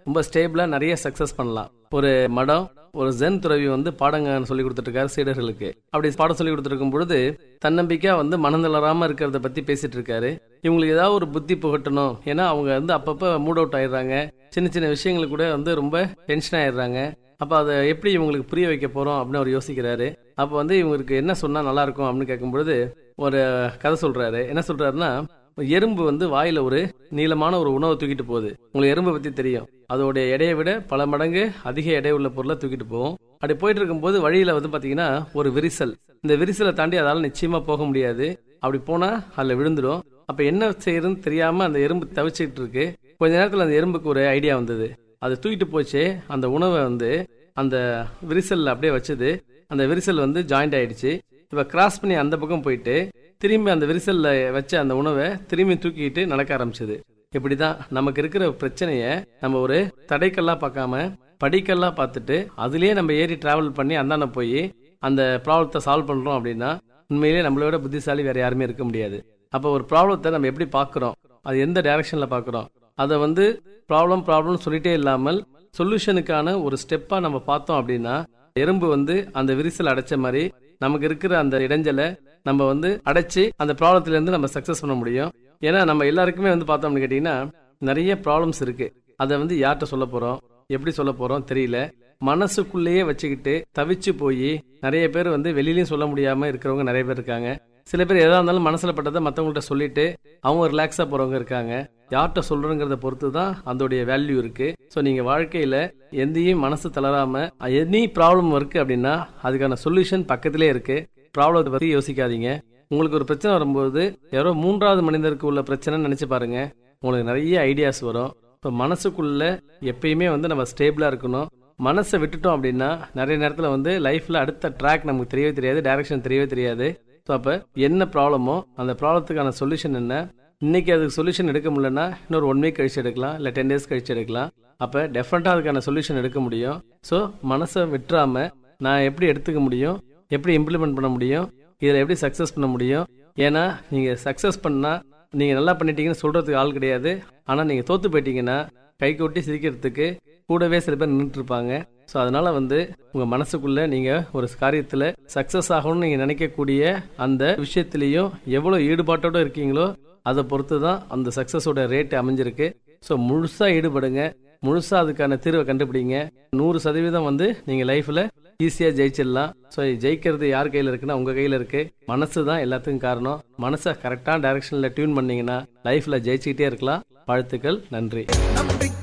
ரொம்ப ஸ்டேபிளாக நிறைய சக்ஸஸ் பண்ணலாம் ஒரு மடம் ஒரு ஜென் துறவி வந்து பாடங்க சொல்லி கொடுத்துட்டு இருக்காரு சீடர்களுக்கு அப்படி பாடம் சொல்லி கொடுத்துருக்கும் பொழுது தன்னம்பிக்கையா வந்து மனந்தளராம இருக்கிறத பத்தி பேசிட்டு இருக்காரு இவங்களுக்கு ஏதாவது ஒரு புத்தி புகட்டணும் ஏன்னா அவங்க வந்து அப்பப்ப மூட் அவுட் ஆயிடுறாங்க சின்ன சின்ன விஷயங்களுக்கு கூட வந்து ரொம்ப டென்ஷன் ஆயிடுறாங்க அப்ப அதை எப்படி இவங்களுக்கு புரிய வைக்க போறோம் அப்படின்னு அவர் யோசிக்கிறாரு அப்ப வந்து இவங்களுக்கு என்ன சொன்னா நல்லா இருக்கும் அப்படின்னு கேட்கும்பொழுது ஒரு கதை சொல்றாரு என்ன சொல்றாருன்னா எறும்பு வந்து வாயில ஒரு நீளமான ஒரு உணவை தூக்கிட்டு போகுது உங்களுக்கு எறும்பை பத்தி தெரியும் அதோடைய எடையை விட பல மடங்கு அதிக எடை உள்ள பொருளை தூக்கிட்டு போகும் அப்படி போயிட்டு இருக்கும்போது வழியில வந்து பாத்தீங்கன்னா ஒரு விரிசல் இந்த விரிசலை தாண்டி அதால நிச்சயமா போக முடியாது அப்படி போனா அதுல விழுந்துடும் அப்ப என்ன செய்யறதுன்னு தெரியாம அந்த எறும்பு தவிச்சுக்கிட்டு இருக்கு கொஞ்ச நேரத்துல அந்த எறும்புக்கு ஒரு ஐடியா வந்தது அது தூக்கிட்டு போச்சே அந்த உணவை வந்து அந்த விரிசல்ல அப்படியே வச்சது அந்த விரிசல் வந்து ஜாயிண்ட் ஆயிடுச்சு இப்ப கிராஸ் பண்ணி அந்த பக்கம் போயிட்டு திரும்பி அந்த விரிசல்ல வச்ச அந்த உணவை திரும்பி தூக்கிட்டு நடக்க ஆரம்பிச்சது இப்படிதான் நமக்கு இருக்கிற பிரச்சனைய நம்ம ஒரு தடைக்கல்லா பார்க்காம படிக்கல்லா பார்த்துட்டு அதுலயே நம்ம ஏறி டிராவல் பண்ணி அந்தாண்ட போய் அந்த ப்ராப்ளத்தை சால்வ் பண்றோம் அப்படின்னா உண்மையிலேயே நம்மளோட புத்திசாலி வேற யாருமே இருக்க முடியாது அப்போ ஒரு ப்ராப்ளத்தை நம்ம எப்படி பார்க்குறோம் அது எந்த டைரக்ஷன்ல பார்க்குறோம் அதை வந்து ப்ராப்ளம் ப்ராப்ளம் சொல்லிட்டே இல்லாமல் சொல்யூஷனுக்கான ஒரு ஸ்டெப்பா நம்ம பார்த்தோம் அப்படின்னா எறும்பு வந்து அந்த விரிசல் அடைச்ச மாதிரி நமக்கு இருக்கிற அந்த இடைஞ்சலை நம்ம வந்து அடைச்சு அந்த ப்ராப்ளத்துல இருந்து நம்ம சக்சஸ் பண்ண முடியும் ஏன்னா நம்ம எல்லாருக்குமே வந்து பார்த்தோம்னு கேட்டீங்கன்னா நிறைய ப்ராப்ளம்ஸ் இருக்கு அதை வந்து யார்கிட்ட சொல்ல போறோம் எப்படி சொல்ல போறோம் தெரியல மனசுக்குள்ளேயே வச்சுக்கிட்டு தவிச்சு போய் நிறைய பேர் வந்து வெளியிலயும் சொல்ல முடியாம இருக்கிறவங்க நிறைய பேர் இருக்காங்க சில பேர் எதா இருந்தாலும் மனசுல பட்டதை மத்தவங்கள்ட்ட சொல்லிட்டு அவங்க ரிலாக்ஸா போறவங்க இருக்காங்க யார்கிட்ட சொல்றோங்கிறத பொறுத்து தான் அதோடைய வேல்யூ இருக்கு ஸோ நீங்க வாழ்க்கையில எந்தையும் மனசு தளராம எனி ப்ராப்ளம் இருக்கு அப்படின்னா அதுக்கான சொல்யூஷன் பக்கத்திலே இருக்கு ப்ராப்ளத்தை பத்தி யோசிக்காதீங்க உங்களுக்கு ஒரு பிரச்சனை வரும்போது யாரோ மூன்றாவது மனிதருக்கு உள்ள பிரச்சனைன்னு நினைச்சு பாருங்க உங்களுக்கு நிறைய ஐடியாஸ் வரும் இப்போ மனசுக்குள்ள எப்பயுமே வந்து நம்ம ஸ்டேபிளா இருக்கணும் மனசை விட்டுட்டோம் அப்படின்னா நிறைய நேரத்தில் வந்து லைஃப்ல அடுத்த ட்ராக் நமக்கு தெரியவே தெரியாது டைரக்ஷன் தெரியவே தெரியாது ஸோ அப்போ என்ன ப்ராப்ளமோ அந்த ப்ராப்ளத்துக்கான சொல்யூஷன் என்ன இன்னைக்கு அதுக்கு சொல்யூஷன் எடுக்க முடியலன்னா இன்னொரு ஒன் வீக் கழிச்சு எடுக்கலாம் இல்லை டென் டேஸ் கழிச்சு எடுக்கலாம் அப்போ டெஃபினட்டாக அதுக்கான சொல்யூஷன் எடுக்க முடியும் ஸோ மனசை விட்டுறாம நான் எப்படி எடுத்துக்க முடியும் எப்படி இம்ப்ளிமெண்ட் பண்ண முடியும் இதில் எப்படி சக்ஸஸ் பண்ண முடியும் ஏன்னா நீங்கள் சக்ஸஸ் பண்ணால் நீங்கள் நல்லா பண்ணிட்டீங்கன்னு சொல்கிறதுக்கு ஆள் கிடையாது ஆனால் நீங்கள் தோற்று போயிட்டீங்கன்னா கை கொட்டி சிரிக்கிறதுக்கு கூடவே சில பேர் நின்றுட்டு இருப்பாங்க ஸோ அதனால வந்து உங்கள் மனசுக்குள்ள நீங்கள் ஒரு காரியத்தில் சக்ஸஸ் ஆகணும்னு நீங்கள் நினைக்கக்கூடிய அந்த விஷயத்திலையும் எவ்வளோ ஈடுபாட்டோட இருக்கீங்களோ அதை பொறுத்து தான் அந்த சக்ஸஸோட ரேட் அமைஞ்சிருக்கு ஸோ முழுசாக ஈடுபடுங்க முழுசாக அதுக்கான தீர்வை கண்டுபிடிங்க நூறு சதவீதம் வந்து நீங்கள் லைஃப்பில் ஈஸியாக ஜெயிச்சிடலாம் ஸோ ஜெயிக்கிறது யார் கையில் இருக்குன்னா உங்கள் கையில் இருக்கு மனசு தான் எல்லாத்துக்கும் காரணம் மனசை கரெக்டான டைரக்ஷனில் டியூன் பண்ணீங்கன்னா லைஃப்பில் ஜெயிச்சுக்கிட்டே இருக்கலாம் வாழ்த்துக்கள் நன்றி